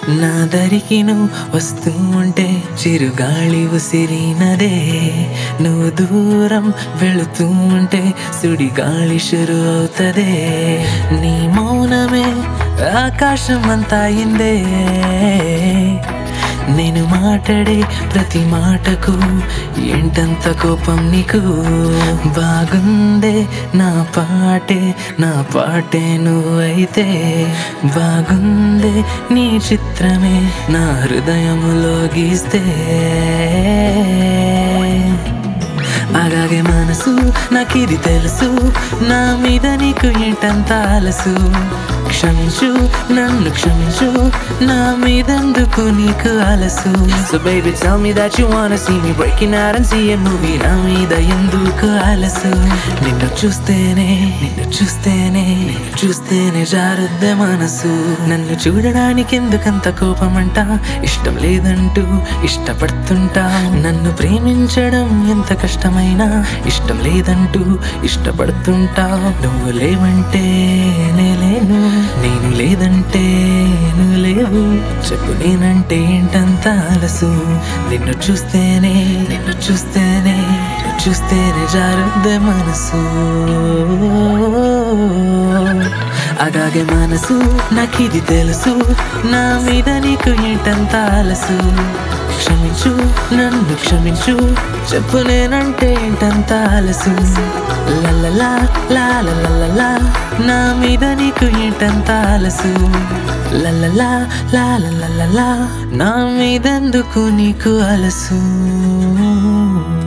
నా దరికి నువ్వు వస్తూ ఉంటే చిరుగాలి ఉసిరినదే నువ్వు దూరం వెళుతూ ఉంటే సుడిగాలి షురు అవుతదే నీ మౌనమే ఆకాశం అంతా అయిందే నేను మాట్లాడే ప్రతి మాటకు ఏంటంత కోపం నీకు బాగుందే నా పాటే నా పాటే నువ్వైతే బాగుందే నీ చిత్రమే నా హృదయములో గీస్తే అలాగే మనసు నాకిది తెలుసు నా మీద నీకు ఏంటంత అలసు క్షమించు నన్ను క్షమించు నా మీదెందుకు నీకు అలసు so baby tell me that you wanna see me breaking out and see a movie నా మీద ఎందుకు అలసు నిన్ను చూస్తేనే నిన్ను చూస్తేనే నిన్ను చూస్తేనే జారుద్దే మనసు నన్ను చూడడానికి ఎందుకంత కోపమంట ఇష్టం లేదంటూ ఇష్టపడుతుంటా నన్ను ప్రేమించడం ఎంత కష్టమైనా ఇష్టం లేదంటూ ఇష్టపడుతుంటా నువ్వు లేవంటే నే లేను నేను లేదంటే నువ్వు లేవు చెప్పు నేనంటే ఏంటంత అలసు నిన్ను చూస్తేనే నిన్ను చూస్తేనే నిన్ను చూస్తేనే జారుద్దే మనసు అలాగే మనసు నాకిది తెలుసు నా మీద నీకు ఏంటంత అలసు క్షమించు నన్ను క్షమించు చెప్పు నేనంటే ఏంటంత అలసు లలలా లాలలలా నా మీద నీకు ఏంటంత అలసు లలలా లాలలలా నా మీదెందుకు నీకు అలసు